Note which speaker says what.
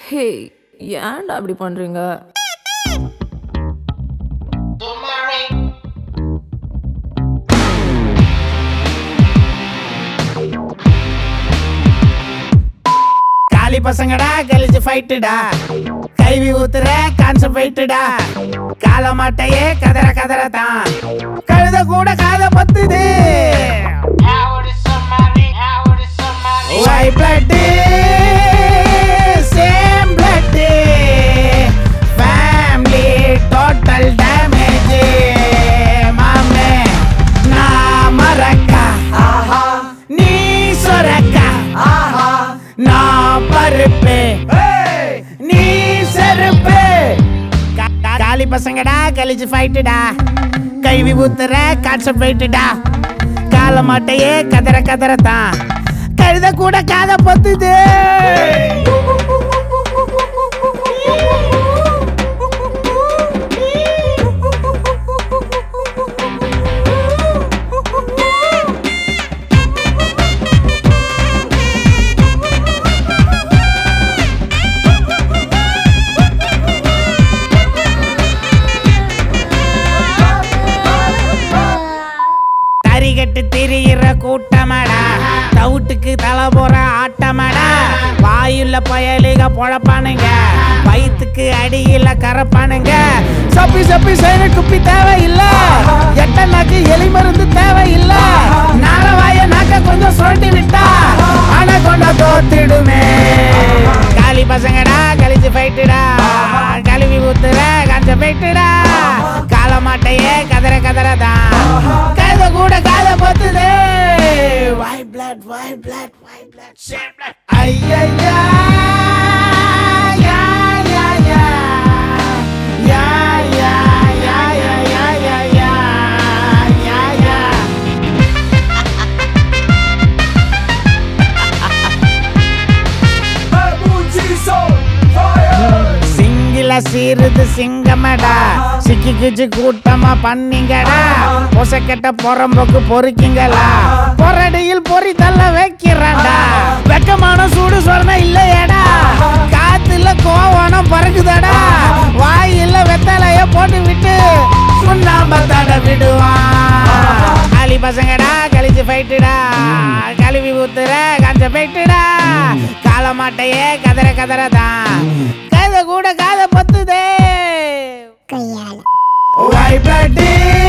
Speaker 1: ஹே ஏன்டா அப்படி பண்றீங்க
Speaker 2: காலி பசங்கடா கழிச்சு ஃபைட்டுடா கைவி ஊத்துற கான்செப்ட் ஃபைட்டுடா கால மாட்டையே கதற கதற தான் கழுத கூட காத பத்துது why blood same blood family total damage மாமே நான் மறக்கா நீ சொரக்கா நான் பருப்பு நீ செருப்பு கா- கா- காலி பசங்கடா கழிச்சு ஃபைட்டுடா கைவி ஊத்துற கான்செப்ட் ஃபைட்டுடா கால மாட்டையே கதற கதற தான் கழுத கூட காத பொத்துது தறிகட்டு திரியிற கூட்டமடா தவுட்டுக்கு தலை போற ஆட்டமடா வாயுள்ள பயலிக பொழப்பானுங்க வயிற்றுக்கு அடியில கரப்பானுங்க சப்பி சப்பி செய்த குப்பி தேவையில்ல எட்ட நாக்கு எலி மருந்து தேவையில்ல நாரவாய நாக்க கொஞ்சம் சுரண்டி விட்டா ஆனா கொண்ட தோத்திடுமே காலி பசங்கடா கழிச்சு போயிட்டுடா கழுவி ஊத்துற கஞ்ச போயிட்டுடா கால மாட்டையே கதற கதறதான் கழுத கூட காத பொத்துது white blood white blood white blood shade blood ஐயா யா யா யா யா யா யா யா யா யா யா யா சிங்கில சீருது சிங்கமடா சிக்கி கிச்சு கூட்டமா பண்ணீங்கடா பொசக்கெட்ட பொறம்போக்கு பொறுக்கிங்களா பொறடியில் பொறி தள்ள வைக்கிறான்டா வெக்கமான சூடு சொரண இல்லையடா காத்துல கோவனம் பறக்குதடா வாயில வெத்தலைய போட்டு விட்டு சுண்ணாம்ப தட விடுவான் காலி பசங்கடா கழிச்சு போயிட்டுடா கழுவி ஊத்துற கஞ்ச போயிட்டுடா கால மாட்டையே கதற கதறதான் கதை கூட காதை பத்துதே
Speaker 3: கையால
Speaker 2: ஒய் பிளட்